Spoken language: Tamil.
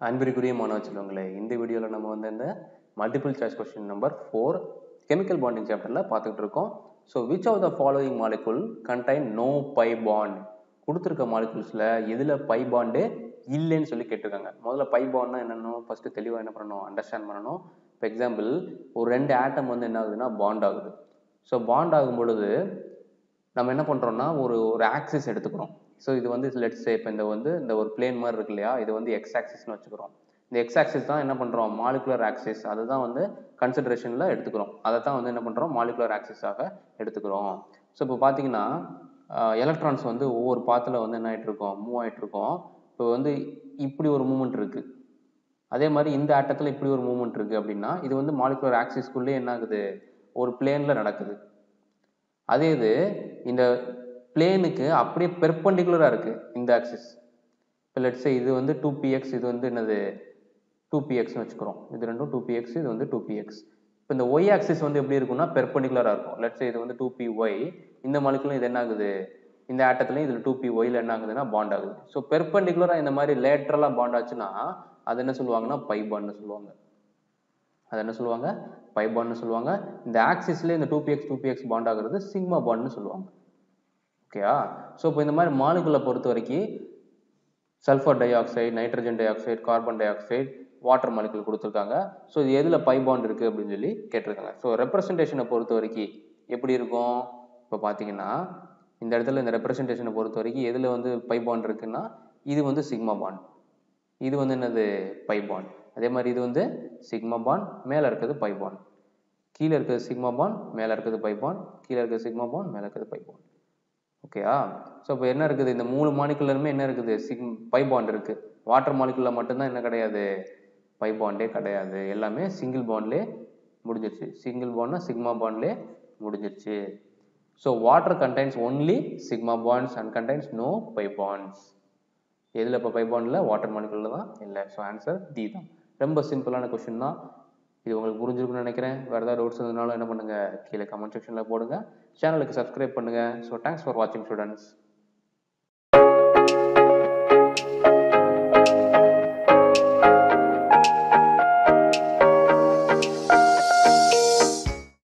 அன்பிற்குரிய மாணவ செல்வங்களே இந்த வீடியோவில் நம்ம வந்து இந்த multiple choice question number four chemical bonding சாப்டரில் பார்த்துக்கிட்டு இருக்கோம் so which of the following molecule contain no pi bond கொடுத்துருக்க மாலிகுல்ஸில் எதில் பை பாண்டு இல்லைன்னு சொல்லி கேட்டிருக்காங்க முதல்ல பை பாண்ட்னா என்னென்னு ஃபஸ்ட்டு தெளிவாக என்ன பண்ணணும் அண்டர்ஸ்டாண்ட் பண்ணணும் இப்போ எக்ஸாம்பிள் ஒரு ரெண்டு ஆட்டம் வந்து என்ன ஆகுதுன்னா பாண்ட் ஆகுது ஸோ பாண்ட் ஆகும் பொழுது நம்ம என்ன பண்ணுறோம்னா ஒரு ஒரு ஆக்சிஸ் எடுத்துக்கிறோம் ஸோ இது வந்து லெட்ஸ் இப்போ இந்த வந்து இந்த ஒரு பிளேன் மாதிரி இருக்கு இல்லையா இது வந்து எக்ஸ் ஆக்சிஸ்னு வச்சுக்கிறோம் இந்த எக்ஸ் ஆக்சிஸ் தான் என்ன பண்ணுறோம் மாலிகுலர் ஆக்சிஸ் அதை தான் வந்து கன்சிடரேஷனில் எடுத்துக்கிறோம் அதை தான் வந்து என்ன பண்ணுறோம் மாலிகுலர் ஆக்சிஸாக எடுத்துக்கிறோம் ஸோ இப்போ பார்த்தீங்கன்னா எலக்ட்ரான்ஸ் வந்து ஒவ்வொரு பாத்தில் வந்து என்ன ஆகிட்டு இருக்கோம் மூவ் ஆகிட்டு இருக்கோம் இப்போ வந்து இப்படி ஒரு மூமெண்ட் இருக்குது அதே மாதிரி இந்த ஆட்டத்தில் இப்படி ஒரு மூமெண்ட் இருக்குது அப்படின்னா இது வந்து மாலிகுலர் ஆக்சிஸ்க்குள்ளே என்ன ஆகுது ஒரு பிளேனில் நடக்குது அதே இது இந்த பிளேனுக்கு அப்படியே பெர்பண்டிகுலராக இருக்குது இந்த ஆக்சிஸ் இப்போ லெட்ஸே இது வந்து டூ பிஎக்ஸ் இது வந்து என்னது டூ பிஎக்ஸ்னு வச்சுக்கிறோம் இது ரெண்டும் டூ பிஎக்ஸ் இது வந்து டூ பிஎக்ஸ் இப்போ இந்த ஒய் ஆக்சிஸ் வந்து எப்படி இருக்கும்னா பெர்பண்டிகுலராக இருக்கும் லெட்ஸே இது வந்து டூ பி ஒய் இந்த மாலிகுலும் இது என்ன ஆகுது இந்த ஆட்டத்துலையும் இதில் டூ பி ஒயில் என்ன ஆகுதுன்னா பாண்ட் ஆகுது ஸோ பெர்பண்டிகுலராக இந்த மாதிரி லேட்ரலாக பாண்ட் ஆச்சுன்னா அது என்ன சொல்லுவாங்கன்னா பை பாண்ட்னு சொல்லுவாங்க அது என்ன சொல்லுவாங்க பை பாண்ட்னு சொல்லுவாங்க இந்த ஆக்சிஸ்ல இந்த two px two px bond ஆகுறது சிக்மா பாண்ட்னு சொல்லுவாங்க ஓகேயா ஸோ இப்போ இந்த மாதிரி மாலிகுலை பொறுத்த வரைக்கும் sulphur dioxide nitrogen dioxide carbon dioxide water molecule கொடுத்துருக்காங்க ஸோ இது எதில் பை பாண்ட் இருக்குது அப்படின்னு சொல்லி கேட்டிருக்காங்க ஸோ ரெப்ரசன்டேஷனை பொறுத்த வரைக்கும் எப்படி இருக்கும் இப்போ பார்த்தீங்கன்னா இந்த இடத்துல இந்த ரெப்ரசன்டேஷனை பொறுத்த வரைக்கும் எதில் வந்து பை பாண்ட் இருக்குன்னா இது வந்து சிக்மா பாண்ட் இது வந்து என்னது பை பாண்ட் அதே மாதிரி இது வந்து சிக்மா பாண்ட் மேலே இருக்கிறது பை பாண்ட் கீழே இருக்கிறது சிக்மா பாண்ட் மேலே இருக்கிறது பை பாண்ட் கீழே இருக்கிறது சிக்மா பாண்ட் மேலே இருக்கிறது பை பாண்ட் ஓகேயா ஸோ இப்போ என்ன இருக்குது இந்த மூணு மாலிகுலருமே என்ன இருக்குது சிக் பை பாண்ட் இருக்குது வாட்டர் மாலிகுலில் மட்டும்தான் என்ன கிடையாது பை பாண்டே கிடையாது எல்லாமே சிங்கிள் பாண்ட்லே முடிஞ்சிருச்சு சிங்கிள் பாண்ட்னா சிக்மா பாண்ட்லே முடிஞ்சிருச்சு so water contains only sigma bonds and contains no pi bonds எதில் இப்போ பை பாண்டில் வாட்டர் மாலிகுலில் தான் இல்லை ஸோ ஆன்சர் டி தான் ரொம்ப சிம்பிளான கொஷின் தான் இது உங்களுக்கு புரிஞ்சிருக்குன்னு நினைக்கிறேன் வேறு ஏதாவது டவுட்ஸ் இருந்ததுனாலும் என்ன பண்ணுங்கள் கீழே கமெண்ட் செக்ஷனில் போடுங்க சேனலுக்கு சப்ஸ்கிரைப் பண்ணுங்கள் ஸோ தேங்க்ஸ் ஃபார் வாட்சிங் ஸ்டூடெண்ட்ஸ்